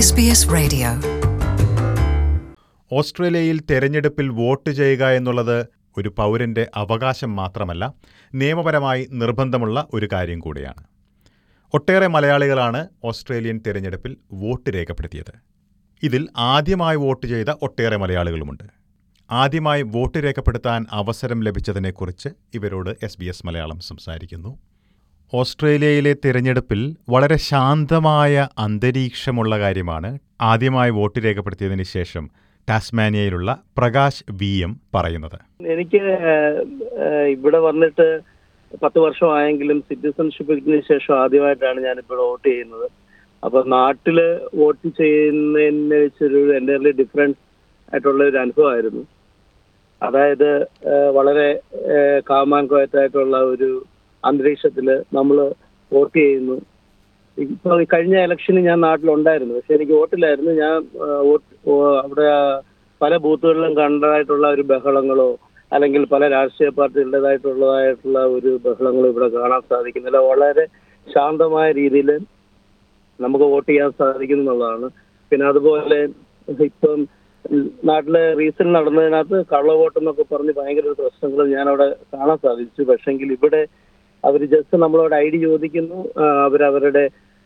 SBS Radio. ഓസ്ട്രേലിയയിൽ തെരഞ്ഞെടുപ്പിൽ vote ചെയ്യുക എന്നുള്ളത് ഒരു പൗരന്റെ അവകാശം മാത്രമല്ല നിയമപരമായി നിർബന്ധമുള്ള ഒരു കാര്യം കൂടിയാണ് ഒട്ടേറെ മലയാളികളാണ് ഓസ്ട്രേലിയൻ തെരഞ്ഞെടുപ്പിൽ വോട്ട് രേഖപ്പെടുത്തിയത് ഇതിൽ ആദ്യമായി വോട്ട് ചെയ്ത ഒട്ടേറെ മലയാളികളുമുണ്ട് ആദ്യമായി വോട്ട് രേഖപ്പെടുത്താൻ അവസരം ലഭിച്ചതിനെക്കുറിച്ച് ഇവരോട് എസ് ബി എസ് മലയാളം സംസാരിക്കുന്നു ഓസ്ട്രേലിയയിലെ തിരഞ്ഞെടുപ്പിൽ വളരെ ശാന്തമായ അന്തരീക്ഷമുള്ള കാര്യമാണ് ആദ്യമായി വോട്ട് രേഖപ്പെടുത്തിയതിന് ശേഷം ടാസ്മാനിയയിലുള്ള പ്രകാശ് വി എം പറയുന്നത് എനിക്ക് ഏഹ്, ഏഹ്, ഇവിടെ വന്നിട്ട് പത്ത് വർഷമായെങ്കിലും സിറ്റിസൺഷിപ്പിന് ശേഷം ആദ്യമായിട്ടാണ് ഞാൻ ഇപ്പോൾ വോട്ട് ചെയ്യുന്നത് അപ്പൊ നാട്ടില് വോട്ട് ചെയ്യുന്നതിനെ വെച്ചൊരു എൻ്റയർലി ഡിഫറൻസ് ആയിട്ടുള്ള ഒരു അനുഭവമായിരുന്നു അതായത് ഏഹ്, വളരെ കാമാൻ ആയിട്ടുള്ള ഒരു അന്തരീക്ഷത്തിൽ നമ്മൾ വോട്ട് ചെയ്യുന്നു ഇപ്പൊ ഈ കഴിഞ്ഞ ഇലക്ഷന് ഞാൻ നാട്ടിലുണ്ടായിരുന്നു പക്ഷെ എനിക്ക് വോട്ടില്ലായിരുന്നു ഞാൻ ആ, വോട്ട് ഓ, അവിടെ ആ, പല ബൂത്തുകളിലും കണ്ടതായിട്ടുള്ള ഒരു ബഹളങ്ങളോ അല്ലെങ്കിൽ പല രാഷ്ട്രീയ പാർട്ടികളുടേതായിട്ടുള്ളതായിട്ടുള്ള ഒരു ബഹളങ്ങളോ ഇവിടെ കാണാൻ സാധിക്കുന്നില്ല വളരെ ശാന്തമായ രീതിയിൽ നമുക്ക് വോട്ട് ചെയ്യാൻ സാധിക്കുന്നു എന്നുള്ളതാണ് പിന്നെ അതുപോലെ ഇപ്പം നാട്ടിലെ റീസൺ നടന്നതിനകത്ത് കള്ള വോട്ട് എന്നൊക്കെ പറഞ്ഞ് ഭയങ്കര ഒരു പ്രശ്നങ്ങൾ ഞാൻ അവിടെ കാണാൻ സാധിച്ചു പക്ഷെങ്കിൽ ഇവിടെ അവർ ജസ്റ്റ് നമ്മളോട് ഐ ഡി ചോദിക്കുന്നു ആ, അവരവരുടെ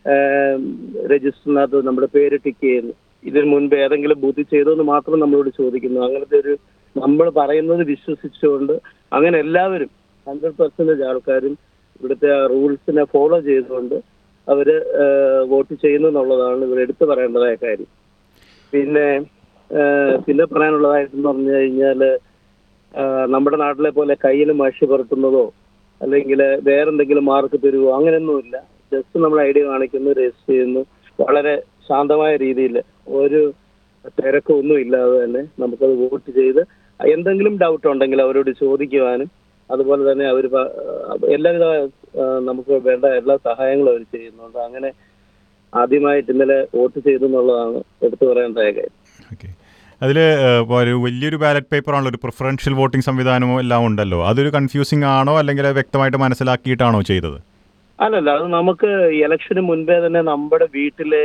രജിസ്റ്ററിനകത്ത് നമ്മുടെ പേര് ടിക്ക് ചെയ്യുന്നു ഇതിന് മുൻപ് ഏതെങ്കിലും ബൂത്തിൽ ചെയ്തോ എന്ന് മാത്രം നമ്മളോട് ചോദിക്കുന്നു അങ്ങനത്തെ ഒരു നമ്മൾ പറയുന്നത് വിശ്വസിച്ചുകൊണ്ട് അങ്ങനെ എല്ലാവരും ഹൺഡ്രഡ് പെർസെൻറ്റേജ് ആൾക്കാരും ഇവിടുത്തെ റൂൾസിനെ ഫോളോ ചെയ്തുകൊണ്ട് അവര് വോട്ട് ചെയ്യുന്നു എന്നുള്ളതാണ് ഇവർ എടുത്തു പറയേണ്ടതായ കാര്യം പിന്നെ ആ, പിന്നെ പറയാനുള്ളതായിട്ടെന്ന് പറഞ്ഞു കഴിഞ്ഞാല് ആ, നമ്മുടെ നാട്ടിലെ പോലെ കയ്യിൽ മഷി പുറത്തുന്നതോ അല്ലെങ്കിൽ വേറെന്തെങ്കിലും മാർക്ക് തരുവോ അങ്ങനെയൊന്നുമില്ല ജസ്റ്റ് നമ്മൾ ഐ ഡി കാണിക്കുന്നു രജിസ്റ്റർ ചെയ്യുന്നു വളരെ ശാന്തമായ രീതിയിൽ ഒരു തിരക്കൊന്നും ഇല്ലാതെ തന്നെ നമുക്കത് വോട്ട് ചെയ്ത് എന്തെങ്കിലും ഡൗട്ട് ഉണ്ടെങ്കിൽ അവരോട് ചോദിക്കുവാനും അതുപോലെ തന്നെ അവർ എല്ലാവിധ ആ, നമുക്ക് വേണ്ട എല്ലാ സഹായങ്ങളും അവർ ചെയ്യുന്നുണ്ട് അങ്ങനെ ആദ്യമായിട്ട് ഇന്നലെ വോട്ട് ചെയ്തു എന്നുള്ളതാണ് എടുത്തു പറയേണ്ടതായ കാര്യം ഓക്കെ അതിൽ ഒരു വലിയൊരു ബാലറ്റ് പേപ്പറാണല്ലോ ഒരു പ്രിഫറൻഷ്യൽ വോട്ടിംഗ് സംവിധാനമോ എല്ലാം ഉണ്ടല്ലോ അതൊരു കൺഫ്യൂസിംഗ് ആണോ അല്ലെങ്കിൽ അത് വ്യക്തമായിട്ട് മനസ്സിലാക്കിയിട്ടാണോ ചെയ്തത് അല്ലല്ല അത് നമുക്ക് ഇലക്ഷന് മുൻപേ തന്നെ നമ്മുടെ വീട്ടിലെ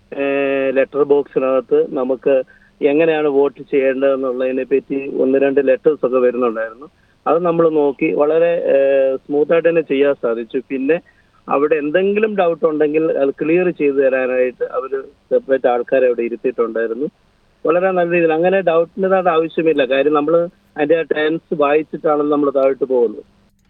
ലെറ്റർ ബോക്സിനകത്ത് നമുക്ക് എങ്ങനെയാണ് വോട്ട് ചെയ്യേണ്ടതെന്നുള്ളതിനെ പറ്റി ഒന്ന് രണ്ട് ലെറ്റേഴ്സ് ഒക്കെ വരുന്നുണ്ടായിരുന്നു അത് നമ്മൾ നോക്കി വളരെ സ്മൂത്ത് ആയിട്ട് തന്നെ ചെയ്യാൻ സാധിച്ചു പിന്നെ അവിടെ എന്തെങ്കിലും ഡൗട്ട് ഉണ്ടെങ്കിൽ അത് ക്ലിയർ ചെയ്തു തരാനായിട്ട് അവർ സെപ്പറേറ്റ് ആൾക്കാരെ അവിടെ ഇരുത്തിയിട്ടുണ്ടായിരുന്നു വളരെ നല്ല രീതിയിൽ അങ്ങനെ ഡൗട്ടിൻ്റെതായിട്ട് ആവശ്യമില്ല കാര്യം നമ്മൾ അതിന്റെ ടേംസ് വായിച്ചിട്ടാണല്ലോ നമ്മൾ താഴോട്ട് പോകുന്നത്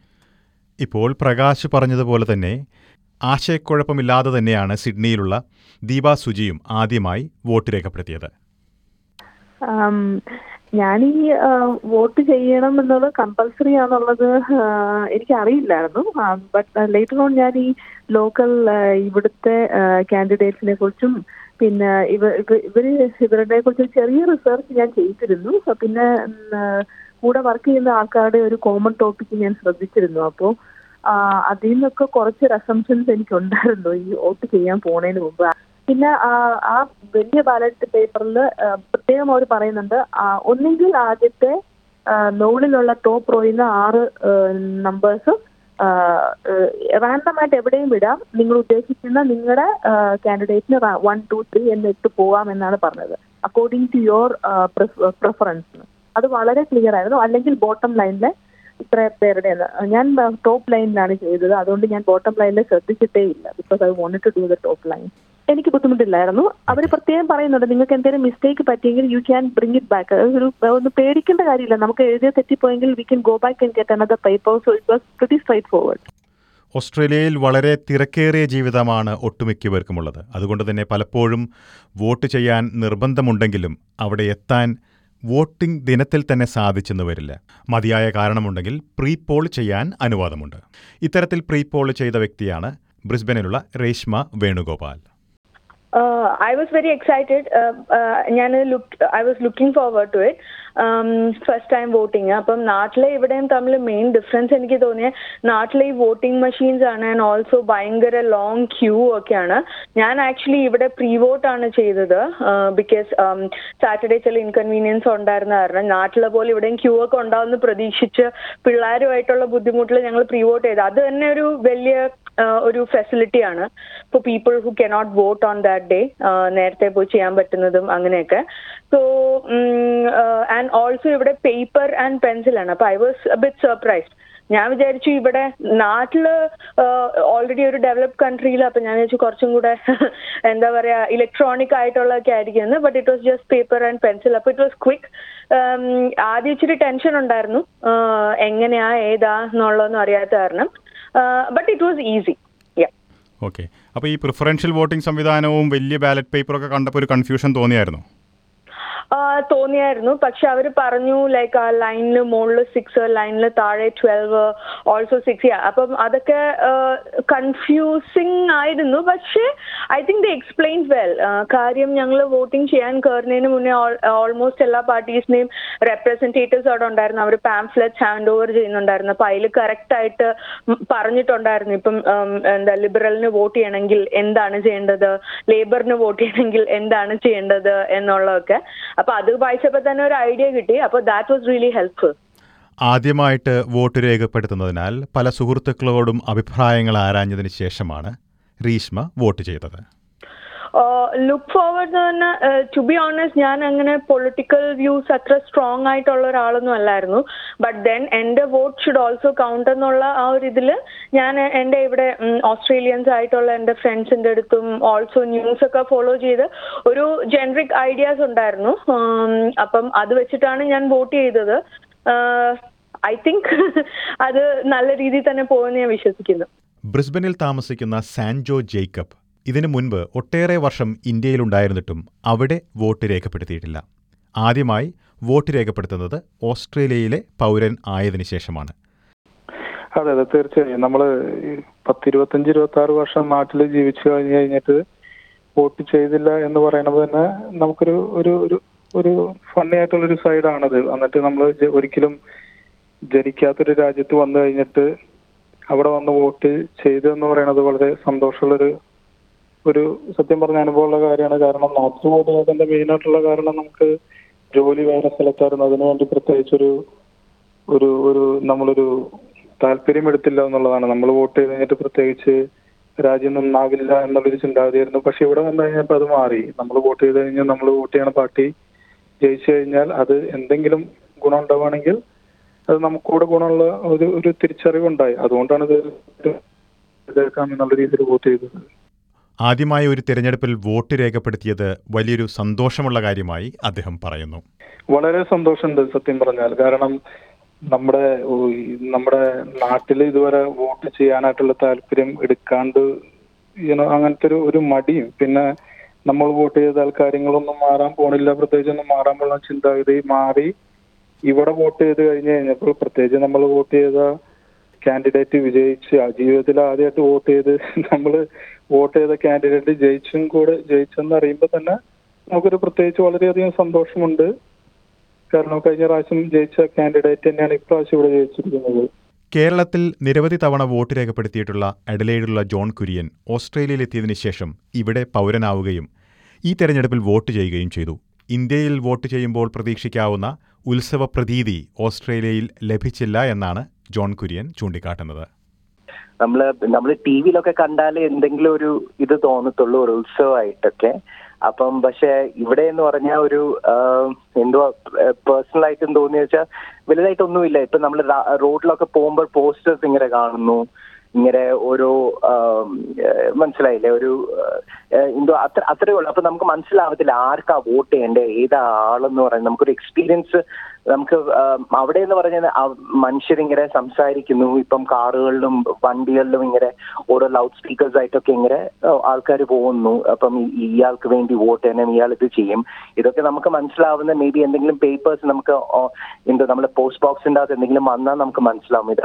ഇപ്പോൾ പ്രകാശ് പറഞ്ഞതുപോലെ തന്നെ ആശയക്കുഴപ്പമില്ലാതെ തന്നെയാണ് സിഡ്നിയിലുള്ള ദീപ സുജിയും ആദ്യമായി വോട്ട് രേഖപ്പെടുത്തിയത് ആം, ഞാൻ ഈ ആ, വോട്ട് ചെയ്യണം എന്നുള്ളത് കമ്പൽസറി ആണെന്നുള്ളത് ആ, എനിക്ക് അറിയില്ലായിരുന്നു ബട്ട് ലേറ്റർ ഓൺ ഞാൻ ഈ ലോക്കൽ ഇവിടുത്തെ കാൻഡിഡേറ്റ്സിനെ കുറിച്ചും പിന്നെ ഇവ ഇവ- ഇവര് ഇവരുടെ കുറിച്ച് ചെറിയ റിസർച്ച് ഞാൻ ചെയ്തിരുന്നു അപ്പൊ പിന്നെ ഉം, ആ, കൂടെ വർക്ക് ചെയ്യുന്ന ആൾക്കാരുടെ ഒരു കോമൺ ടോപ്പിക് ഞാൻ ശ്രദ്ധിച്ചിരുന്നു അപ്പോൾ അതിൽ നിന്നൊക്കെ കുറച്ച് അസംഷൻസ് എനിക്ക് ഉണ്ടായിരുന്നു ഈ വോട്ട് ചെയ്യാൻ പോണതിന് മുമ്പ് പിന്നെ ആ ആ വലിയ ബാലറ്റ് പേപ്പറിൽ പ്രത്യേകം അവർ പറയുന്നുണ്ട് ആ, ഒന്നെങ്കിൽ ആദ്യത്തെ ആ, മുകളിലുള്ള ടോപ്പ് റോയിന്ന് ആറ് നമ്പേഴ്സ് റാൻഡമായിട്ട് എവിടെയും വിടാം നിങ്ങൾ ഉദ്ദേശിക്കുന്ന നിങ്ങളുടെ കാൻഡിഡേറ്റിന് വൺ ടു ത്രീ എന്ന് ഇട്ട് പോവാം എന്നാണ് പറഞ്ഞത് അക്കോർഡിംഗ് ടു യുവർ പ്രിഫറൻസ് അത് വളരെ ക്ലിയർ ആയിരുന്നു അല്ലെങ്കിൽ ബോട്ടം ലൈനിലെ ഇത്ര പേരുടെ ഞാൻ ടോപ്പ് ലൈനിലാണ് ചെയ്തത് അതുകൊണ്ട് ഞാൻ ബോട്ടം ലൈനിൽ ശ്രദ്ധിച്ചിട്ടേ ഇല്ല because I wanted to do the top line എനിക്ക് ബുദ്ധിമുട്ടില്ലായിരുന്നു അവർ പ്രത്യേകം പറയുന്നുണ്ട് നിങ്ങൾക്ക് എന്തെങ്കിലും മിസ്റ്റേക്ക് പറ്റിയെങ്കിൽ you can bring it back ഒരു ഒന്ന് പേടിക്കേണ്ട കാര്യമില്ല നമുക്ക് എഴുതിയ തെറ്റിപ്പോയെങ്കിൽ we can go back and get another paper so it was pretty straightforward ഓസ്ട്രേലിയയിൽ വളരെ തിരക്കേറിയ ജീവിതമാണ് ഒട്ടുമിക്കവർക്കുമുള്ളത് അതുകൊണ്ട് തന്നെ പലപ്പോഴും വോട്ട് ചെയ്യാൻ നിർബന്ധമുണ്ടെങ്കിലും അവിടെ എത്താൻ വോട്ടിംഗ് ദിനത്തിൽ തന്നെ സാധിച്ചെന്ന് വരില്ല മതിയായ കാരണമുണ്ടെങ്കിൽ പ്രീ പോൾ ചെയ്യാൻ അനുവാദമുണ്ട് ഇത്തരത്തിൽ പ്രീ പോൾ ചെയ്ത വ്യക്തിയാണ് ബ്രിസ്ബനിലുള്ള Reshma Venugopal Uh, I was very excited. Uh, uh, ഞാൻ looked, I was looking forward to it. First time voting അപ്പം നാട്ടിലെ ഇവിടെയും തമ്മിൽ മെയിൻ ഡിഫറൻസ് എനിക്ക് തോന്നിയ നാട്ടിലെ ഈ വോട്ടിംഗ് മെഷീൻസ് ആണ് ആൻഡ് ഓൾസോ ഭയങ്കര ലോങ് ക്യൂ ഒക്കെയാണ് ഞാൻ ആക്ച്വലി ഇവിടെ പ്രീ വോട്ട് ആണ് ചെയ്തത് ബിക്കോസ് സാറ്റർഡേ ചില ഇൻകൺവീനിയൻസ് ഉണ്ടായിരുന്ന കാരണം നാട്ടിലെ പോലെ ഇവിടെയും ക്യൂ ഒക്കെ ഉണ്ടാവുമെന്ന് പ്രതീക്ഷിച്ച് പിള്ളേരുമായിട്ടുള്ള ബുദ്ധിമുട്ടിൽ ഞങ്ങൾ പ്രീ വോട്ട് ചെയ്തു അത് തന്നെ ഒരു വലിയ ആഹ് ഒരു ഫെസിലിറ്റിയാണ് for people who cannot vote on that day നേരത്തെ പോയി ചെയ്യാൻ പറ്റുന്നതും അങ്ങനെയൊക്കെ സോ ആൻഡ് ഓൾസോ ഇവിടെ പേപ്പർ ആൻഡ് പെൻസിലാണ് അപ്പൊ ഐ വാസ് ബിറ്റ് സർപ്രൈസ്ഡ് ഞാൻ വിചാരിച്ചു ഇവിടെ നാട്ടില് ഓൾറെഡി ഒരു ഡെവലപ്പ് കൺട്രിയിൽ അപ്പൊ ഞാൻ വിചാരിച്ചു കുറച്ചും കൂടെ എന്താ പറയാ ഇലക്ട്രോണിക് ആയിട്ടുള്ളതൊക്കെ ആയിരിക്കും but it was just paper and pencil അപ്പൊ ഇറ്റ് വാസ് ക്വിക്ക് ആദ്യം ഇച്ചിരി ടെൻഷൻ ഉണ്ടായിരുന്നു ആഹ് എങ്ങനെയാ ഏതാ എന്നുള്ളതൊന്നും അറിയാത്ത കാരണം but it was easy okay അപ്പോൾ ഈ പ്രിഫറൻഷ്യൽ വോട്ടിംഗ് സംവിധാനവും വലിയ ബാലറ്റ് പേപ്പറൊക്കെ കണ്ടപ്പോൾ ഒരു കൺഫ്യൂഷൻ തോന്നിയായിരുന്നു തോന്നിയായിരുന്നു പക്ഷെ അവർ പറഞ്ഞു ലൈക്ക് ആ ലൈനിൽ മുകളിൽ സിക്സ് ലൈനിൽ താഴെ ട്വൽവ് ഓൾസോ സിക്സ് അപ്പം അതൊക്കെ കൺഫ്യൂസിങ് ആയിരുന്നു പക്ഷേ I think the explain well കാര്യം ഞങ്ങൾ വോട്ടിംഗ് ചെയ്യാൻ കയറുന്നതിന് മുന്നേ ഓൾമോസ്റ്റ് എല്ലാ പാർട്ടീസിനെയും റെപ്രസെൻറ്റേറ്റീവ്സ് അവിടെ ഉണ്ടായിരുന്നു അവർ പാംഫ്ലെറ്റ്സ് ഹാൻഡ് ഓവർ ചെയ്യുന്നുണ്ടായിരുന്നു അപ്പം അതിൽ കറക്റ്റ് ആയിട്ട് പറഞ്ഞിട്ടുണ്ടായിരുന്നു ഇപ്പം എന്താ ലിബറലിന് വോട്ട് ചെയ്യണമെങ്കിൽ എന്താണ് ചെയ്യേണ്ടത് ലേബറിന് വോട്ട് ചെയ്യണമെങ്കിൽ എന്താണ് ചെയ്യേണ്ടത് എന്നുള്ളതൊക്കെ അപ്പൊ അത് വായിച്ചപ്പോൾ തന്നെ ഒരു ഐഡിയ കിട്ടി അപ്പോൾ ദാറ്റ് വാസ് റിയലി ഹെൽപ്ഫുൾ ആദ്യമായിട്ട് വോട്ട് രേഖപ്പെടുത്തുന്നതിനാൽ പല സുഹൃത്തുക്കളോടും അഭിപ്രായങ്ങൾ ആരാഞ്ഞതിന് ശേഷമാണ് റീഷ്മ വോട്ട് ചെയ്തത് ലുക്ക് ഫോർവേഡ് തന്നെ ടു ബി ഓണസ്റ്റ് ഞാൻ അങ്ങനെ പൊളിറ്റിക്കൽ വ്യൂസ് അത്ര സ്ട്രോങ് ആയിട്ടുള്ള ഒരാളൊന്നും അല്ലായിരുന്നു ബട്ട് ദെൻ എൻ്റെ വോട്ട് ഷുഡ് ഓൾസോ കൗണ്ട് എന്നുള്ള ആ ഒരു ഇതിൽ ഞാൻ എൻ്റെ ഇവിടെ ഓസ്ട്രേലിയൻസ് ആയിട്ടുള്ള എൻ്റെ ഫ്രണ്ട്സിൻ്റെ അടുത്തും ഓൾസോ ന്യൂസ് ഒക്കെ ഫോളോ ചെയ്ത് ഒരു ജനറിക് ഐഡിയാസ് ഉണ്ടായിരുന്നു അപ്പം അത് വെച്ചിട്ടാണ് ഞാൻ വോട്ട് ചെയ്തത് ഐ തിങ്ക് അത് നല്ല രീതിയിൽ തന്നെ പോകുമെന്ന് ഞാൻ വിശ്വസിക്കുന്നു ബ്രിസ്ബനിൽ താമസിക്കുന്ന സാൻജോ ജേക്കബ് ഇതിനു മുൻപ് ഒട്ടേറെ വർഷം ഇന്ത്യയിലുണ്ടായിരുന്നിട്ടും അവിടെ വോട്ട് രേഖപ്പെടുത്തിയിട്ടില്ല ആദ്യമായി വോട്ട് രേഖപ്പെടുത്തുന്നത് ഓസ്ട്രേലിയയിലെ പൗരൻ ആയതിനു ശേഷമാണ് അതെ അതെ തീർച്ചയായും നമ്മൾ പത്തിരുപത്തഞ്ച് ഇരുപത്തി ആറ് വർഷം നാട്ടിൽ ജീവിച്ചു കഴിഞ്ഞു കഴിഞ്ഞിട്ട് വോട്ട് ചെയ്തില്ല എന്ന് പറയുന്നത് തന്നെ നമുക്കൊരു ഒരു ഒരു ഒരു ഫണ്ണി ആയിട്ടുള്ളൊരു സൈഡാണത് എന്നിട്ട് നമ്മൾ ഒരിക്കലും ജനിക്കാത്തൊരു രാജ്യത്ത് വന്നു കഴിഞ്ഞിട്ട് അവിടെ വന്ന് വോട്ട് ചെയ്തു എന്ന് പറയുന്നത് വളരെ സന്തോഷമുള്ളൊരു ഒരു സത്യം പറഞ്ഞ അനുഭവമുള്ള കാര്യമാണ് കാരണം നാട്ടിൽ വോട്ട് ചെയ്തതിന്റെ മെയിൻ ആയിട്ടുള്ള കാരണം നമുക്ക് ജോലി വേറെ സ്ഥലത്തായിരുന്നു അതിനുവേണ്ടി പ്രത്യേകിച്ചൊരു ഒരു ഒരു നമ്മളൊരു താല്പര്യം എടുത്തില്ല എന്നുള്ളതാണ് നമ്മൾ വോട്ട് ചെയ്ത് കഴിഞ്ഞിട്ട് പ്രത്യേകിച്ച് രാജ്യം നന്നാവില്ല എന്നുള്ളൊരു ചിന്താഗതിയായിരുന്നു പക്ഷെ ഇവിടെ വന്നു കഴിഞ്ഞപ്പോൾ അത് മാറി നമ്മൾ വോട്ട് ചെയ്ത് കഴിഞ്ഞാൽ നമ്മൾ വോട്ട് ചെയ്യണ പാർട്ടി ജയിച്ചു കഴിഞ്ഞാൽ അത് എന്തെങ്കിലും ഗുണം ഉണ്ടാവുകയാണെങ്കിൽ അത് നമുക്കൂടെ ഗുണമുള്ള ഒരു ഒരു തിരിച്ചറിവുണ്ടായി അതുകൊണ്ടാണ് ഇത് ഇതേക്കാം എന്നുള്ള രീതിയിൽ വോട്ട് ചെയ്തത് ആദ്യമായി ഒരു തിരഞ്ഞെടുപ്പിൽ വോട്ട് രേഖപ്പെടുത്തിയത് വലിയൊരു സന്തോഷമുള്ള കാര്യമായി അദ്ദേഹം പറയുന്നു വളരെ സന്തോഷമുണ്ട് സത്യം പറഞ്ഞാൽ കാരണം നമ്മുടെ നമ്മുടെ നാട്ടിൽ ഇതുവരെ വോട്ട് ചെയ്യാനായിട്ടുള്ള താല്പര്യം എടുക്കാണ്ട് യുനോ അങ്ങനത്തെ ഒരു ഒരു മടിയും പിന്നെ നമ്മൾ വോട്ട് ചെയ്താൽ കാര്യങ്ങളൊന്നും മാറാൻ പോണില്ല പ്രത്യേകിച്ച് ഒന്നും മാറാൻ പോകുന്ന ചിന്താഗതി മാറി ഇവിടെ വോട്ട് ചെയ്ത് കഴിഞ്ഞ് കഴിഞ്ഞപ്പോൾ പ്രത്യേകിച്ച് നമ്മൾ വോട്ട് ചെയ്ത കാൻഡിഡേറ്റ് വിജയിച്ച് ജീവിതത്തിൽ ആദ്യമായിട്ട് വോട്ട് ചെയ്ത് നമ്മൾ വോട്ട് ചെയ്ത കാൻഡിഡേറ്റ് ജയിച്ചും കൂടെ ജയിച്ചെന്ന് അറിയുമ്പോൾ തന്നെ നമുക്കൊരു പ്രത്യേകിച്ച് വളരെയധികം സന്തോഷമുണ്ട് കാരണം കഴിഞ്ഞ പ്രാവശ്യം ജയിച്ച കാൻഡിഡേറ്റ് തന്നെയാണ് ഇപ്രാവശ്യം ഇവിടെ ജയിച്ചിരിക്കുന്നത് കേരളത്തിൽ നിരവധി തവണ വോട്ട് രേഖപ്പെടുത്തിയിട്ടുള്ള അഡലേഡിലുള്ള ജോൺ കുര്യൻ ഓസ്ട്രേലിയയിലെത്തിയതിനു ശേഷം ഇവിടെ പൗരനാവുകയും ഈ തെരഞ്ഞെടുപ്പിൽ വോട്ട് ചെയ്യുകയും ചെയ്തു ഇന്ത്യയിൽ വോട്ട് ചെയ്യുമ്പോൾ പ്രതീക്ഷിക്കാവുന്ന ഉത്സവ പ്രതീതി ഓസ്ട്രേലിയയിൽ ലഭിച്ചില്ല എന്നാണ് ജോൺ കുര്യൻ ചൂണ്ടിക്കാട്ടുന്നത് നമ്മള് നമ്മൾ ടി വിയിലൊക്കെ കണ്ടാൽ എന്തെങ്കിലും ഒരു ഇത് തോന്നത്തുള്ളൂ ഒരു ഉത്സവമായിട്ടൊക്കെ അപ്പം പക്ഷെ ഇവിടെ എന്ന് പറഞ്ഞാൽ ഒരു എന്തുവാ പേഴ്സണൽ ആയിട്ടും തോന്നിയ വെച്ചാൽ വലുതായിട്ടൊന്നുമില്ല ഇപ്പൊ നമ്മൾ റോഡിലൊക്കെ പോകുമ്പോൾ പോസ്റ്റേഴ്സ് ഇങ്ങനെ കാണുന്നു ഇങ്ങനെ ഓരോ മനസ്സിലായില്ലേ ഒരു എന്തോ അത്ര അത്രേ ഉള്ളൂ അപ്പൊ നമുക്ക് മനസ്സിലാവത്തില്ല ആർക്കാ വോട്ട് ചെയ്യേണ്ടത് ഏതാ ആളെന്ന് പറയുന്നത് നമുക്കൊരു എക്സ്പീരിയൻസ് നമുക്ക് അവിടെ എന്ന് പറഞ്ഞാൽ മനുഷ്യരിങ്ങനെ സംസാരിക്കുന്നു ഇപ്പം കാറുകളിലും വണ്ടികളിലും ഇങ്ങനെ ഓരോ ലൗഡ് സ്പീക്കേഴ്സ് ആയിട്ടൊക്കെ ഇങ്ങനെ ആൾക്കാർ പോകുന്നു അപ്പം ഇയാൾക്ക് വേണ്ടി വോട്ട് ചെയ്യണം ഇയാൾ ഇത് ചെയ്യും ഇതൊക്കെ നമുക്ക് മനസ്സിലാവുന്ന മേ ബി എന്തെങ്കിലും പേപ്പേഴ്സ് നമുക്ക് എന്തോ നമ്മുടെ പോസ്റ്റ് ബോക്സിൻ്റെ അകത്ത് എന്തെങ്കിലും വന്നാൽ നമുക്ക് മനസ്സിലാവും ഇതാ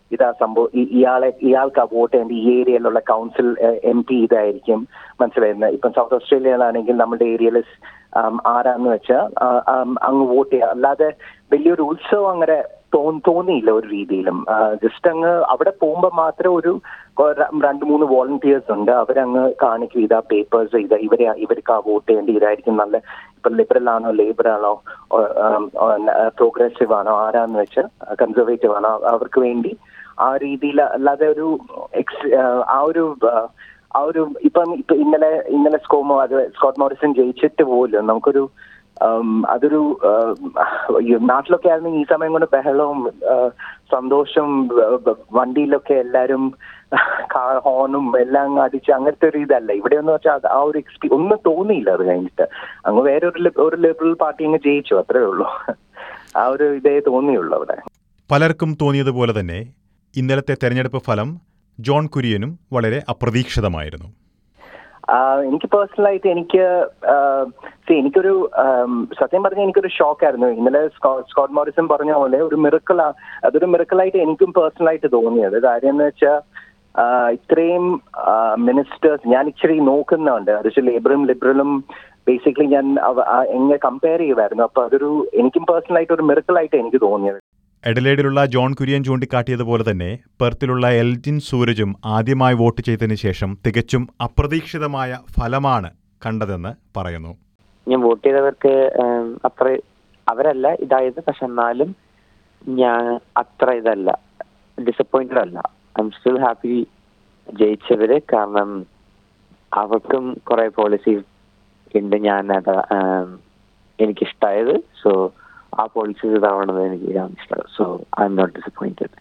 ഇതാ സംഭവം ഈ- ഇയാളെ ഇയാൾക്ക് വോട്ട് ചെയ്യേണ്ട ഈ ഏരിയയിലുള്ള കൗൺസിൽ എം പി ഇതായിരിക്കും മനസ്സിലായിരുന്നത് ഇപ്പം സൗത്ത് ഓസ്ട്രേലിയയിലാണെങ്കിൽ നമ്മുടെ ഏരിയയിൽ ആരാന്ന് വെച്ചാൽ അങ്ങ് വോട്ട് ചെയ്യുക അല്ലാതെ വലിയൊരു ഉത്സവം അങ്ങനെ തോന്നി തോന്നിയില്ല ഒരു രീതിയിലും ജസ്റ്റ് അങ്ങ് അവിടെ പോകുമ്പോൾ മാത്രം ഒരു കൊ- ര- രണ്ട് മൂന്ന് വോളണ്ടിയേഴ്സ് ഉണ്ട് അവരങ്ങ് കാണിക്കും ഇതാ പേപ്പേഴ്സ് ഇത് ഇവരെ ഇവർക്ക് ആ വോട്ട് ചെയ്യേണ്ടി ഇതായിരിക്കും നല്ല ഇപ്പൊ ലിബറൽ ആണോ ലേബർ ആണോ പ്രോഗ്രസീവ് ആണോ ആരാന്ന് വെച്ചാൽ കൺസർവേറ്റീവ് ആണോ അവർക്ക് വേണ്ടി ആ രീതിയിൽ അല്ലാതെ ഒരു എക്സ് ആ ഒരു ആ, ആ ഒരു ഇപ്പം ഇപ്പൊ ഇന്നലെ ഇന്നലെ സ്കോമോ അത് സ്കോട്ട് മോറിസൺ ജയിച്ചിട്ട് പോലും നമുക്കൊരു ഉം, അതൊരു ഉം, ഈ നാട്ടിലൊക്കെ ആയിരുന്നെങ്കിൽ ഈ സമയം കൊണ്ട് ബഹളവും ആ, സന്തോഷം ബ- ബ- വണ്ടിയിലൊക്കെ എല്ലാരും കാർ ഹോണും എല്ലാം അങ്ങ് അടിച്ച് അങ്ങനത്തെ ഒരു ഇതല്ല ഇവിടെ എന്ന് വെച്ചാൽ അത് ആ ഒരു എക്സ്പീ ഒന്നും തോന്നിയില്ല അത് കഴിഞ്ഞിട്ട് അങ്ങ് വേറെ ഒരു ലി- ഒരു ലിബറൽ പാർട്ടി അങ്ങ് ജയിച്ചു അത്രേ ഉള്ളൂ ആ ഒരു ഇതേ തോന്നിയുള്ളൂ അവിടെ പലർക്കും തോന്നിയതുപോലെ തന്നെ ഇന്നലത്തെ തെരഞ്ഞെടുപ്പ് ഫലം ജോൺ കുര്യനും വളരെ അപ്രതീക്ഷിതമായിരുന്നു ആ, എനിക്ക് പേഴ്സണലായിട്ട് എനിക്ക് ആ, see, എനിക്കൊരു ആം, സത്യം പറഞ്ഞാൽ എനിക്കൊരു ഷോക്കായിരുന്നു ഇന്നലെ സ്കോ- സ്കോട്ട് മോറിസൺ പറഞ്ഞ പോലെ ഒരു മിറക്കിൾ അതൊരു മിറക്കിളായിട്ട് എനിക്കും പേഴ്സണലായിട്ട് തോന്നിയത് കാര്യം എന്ന് വെച്ചാൽ ഇത്രയും മിനിസ്റ്റേഴ്സ് ഞാൻ ഇച്ചിരി നോക്കുന്നുണ്ട് അത് വെച്ചാൽ ലേബറും ലിബറലും ബേസിക്കലി ഞാൻ അവ- ആ, എങ്ങനെ കമ്പയർ ചെയ്യുമായിരുന്നു അപ്പൊ അതൊരു എനിക്കും പേഴ്സണലായിട്ട് ഒരു മിറക്കിളായിട്ട് എനിക്ക് തോന്നിയത് എഡലേഡിലുള്ള ജോൺ കുര്യൻ ചൂണ്ടിക്കാട്ടിയതുപോലെ തന്നെ പെർത്തിലുള്ള എൽജിൻ സൂരജും ആദ്യമായി വോട്ട് ചെയ്തതിന് ശേഷം തികച്ചും അപ്രതീക്ഷിതമായ ഫലമാണ് കണ്ടതെന്ന് പറയുന്നു ഞാൻ വോട്ട് ചെയ്തവർക്ക് ഉം, അത്ര അവരല്ല ഇതായത് പക്ഷെ എന്നാലും ഞാൻ അത്ര ഇതല്ല ഡിസപ്പോയിന്റഡ് അല്ല ഐ എം സ്റ്റിൽ ഹാപ്പി ജയിച്ചവര് കാരണം അവർക്കും കുറെ പോളിസീസ് ഉണ്ട് ഞാൻ അത് ഉം, എനിക്കിഷ്ടായത് സോ ആ പോളിസീസ് ഇതാവണത് എനിക്ക് ഇഷ്ടം so I'm not disappointed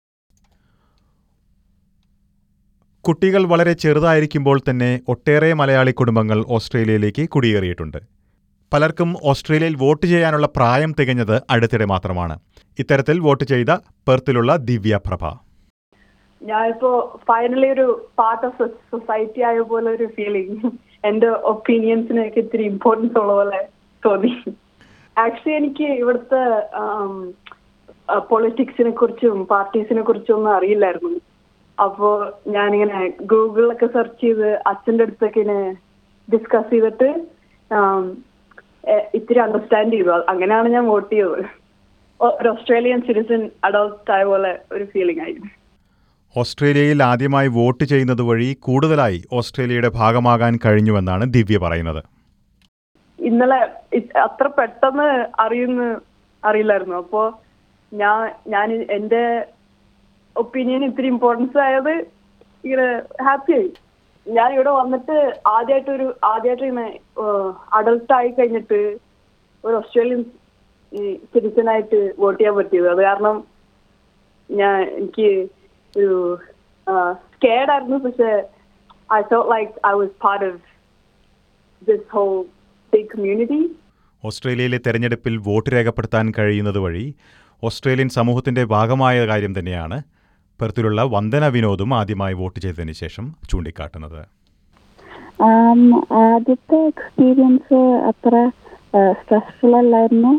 കുട്ടികൾ വളരെ ചെറുതായിരിക്കുമ്പോൾ തന്നെ ഒട്ടേറെ മലയാളി കുടുംബങ്ങൾ ഓസ്ട്രേലിയയിലേക്ക് കുടിയേറിയിട്ടുണ്ട് പലർക്കും ഓസ്ട്രേലിയയിൽ വോട്ട് ചെയ്യാനുള്ള പ്രായം തികഞ്ഞത് അടുത്തിടെ മാത്രമാണ് ഇത്തരത്തിൽ വോട്ട് ചെയ്ത പെർത്തിലുള്ള ദിവ്യ പ്രഭ ഞാനിപ്പോ ഫൈനലി ഒരു പാർട്ട് ഓഫ് സൊസൈറ്റി ആയ പോലെ ഒരു ഫീലിംഗ് എന്റെ ഒപ്പീനിയൻസിനൊക്കെ ഇത്തിരി ഇമ്പോർട്ടൻസ് ഉള്ള പോലെ തോന്നി ആക്ച്വലി എനിക്ക് ഇവിടുത്തെ പൊളിറ്റിക്സിനെ കുറിച്ചും പാർട്ടീസിനെ കുറിച്ചും ഒന്നും അറിയില്ലായിരുന്നു അപ്പോ ഞാനിങ്ങനെ ഗൂഗിളിലൊക്കെ സെർച്ച് ചെയ്ത് അച്ഛന്റെ അടുത്തൊക്കെ ഇങ്ങനെ ഡിസ്കസ് ചെയ്തിട്ട് ആം, എ- ഇത്തിരി അണ്ടർസ്റ്റാൻഡ് ചെയ്തു അങ്ങനെയാണ് ഞാൻ വോട്ട് ചെയ്തത് ഒ- ഒരു ഓസ്ട്രേലിയൻ സിറ്റിസൺ അഡോപ്റ്റ് ആയ പോലെ ഒരു ഫീലിംഗ് ആയിരുന്നു ഓസ്ട്രേലിയയിൽ ആദ്യമായി വോട്ട് ചെയ്യുന്നത് വഴി കൂടുതലായി ഓസ്ട്രേലിയയുടെ ഭാഗമാകാൻ കഴിഞ്ഞുവെന്നാണ് ദിവ്യ പറയുന്നത് ഇന്നലെ ഇത് അത്ര പെട്ടെന്ന് അറിയുന്ന അറിയില്ലായിരുന്നു അപ്പോ ഞാൻ ഞാൻ എന്റെ ഒപ്പീനിയൻ ഇത്തിരി ഇമ്പോർട്ടൻസ് ആയത് ഇങ്ങനെ ഹാപ്പി ആയി ഞാൻ ഇവിടെ വന്നിട്ട് ആദ്യമായിട്ട് ഒരു ആദ്യമായിട്ട് ഇങ്ങനെ അഡൾട്ട് ആയി കഴിഞ്ഞിട്ട് ഒരു ഓസ്ട്രേലിയൻ സിറ്റിസൺ ആയിട്ട് വോട്ട് ചെയ്യാൻ പറ്റിയത് അത് കാരണം ഞാൻ എനിക്ക് ഒരു സ്കേഡ് ആയിരുന്നു പക്ഷെ I felt like I was part of this whole big community ഓസ്ട്രേലിയയിലെ തെരഞ്ഞെടുപ്പിൽ വോട്ട് രേഖപ്പെടുത്താൻ കഴിയുന്നത് വഴി ഓസ്ട്രേലിയൻ സമൂഹത്തിന്റെ ഭാഗമായ കാര്യം തന്നെയാണ് പെർത്തിലുള്ള വന്ദന വിനോദും ആദ്യമായി വോട്ട് ചെയ്തതിന് ശേഷം ചൂണ്ടിക്കാട്ടുന്നത് ആം, ആദ്യത്തെ എക്സ്പീരിയൻസ് അത്ര സ്ട്രെസ്ഫുൾ അല്ലായിരുന്നു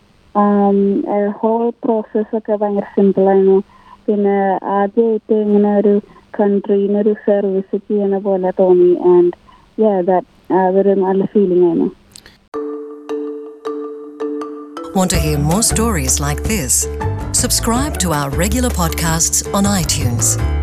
ഹോൾ പ്രോസസ് ഒക്കെ ഭയങ്കര സിമ്പിൾ ആയിരുന്നു പിന്നെ ആദ്യമായിട്ട് ഇങ്ങനെ ഒരു കൺട്രീനെ ഒരു സർവീസ് ചെയ്യണ പോലെ തോന്നി ആൻഡ് യാ ദാറ്റ് അതൊരു നല്ല ഫീലിംഗ് ആയിരുന്നു Want to hear more stories like this? Subscribe to our regular podcasts on iTunes.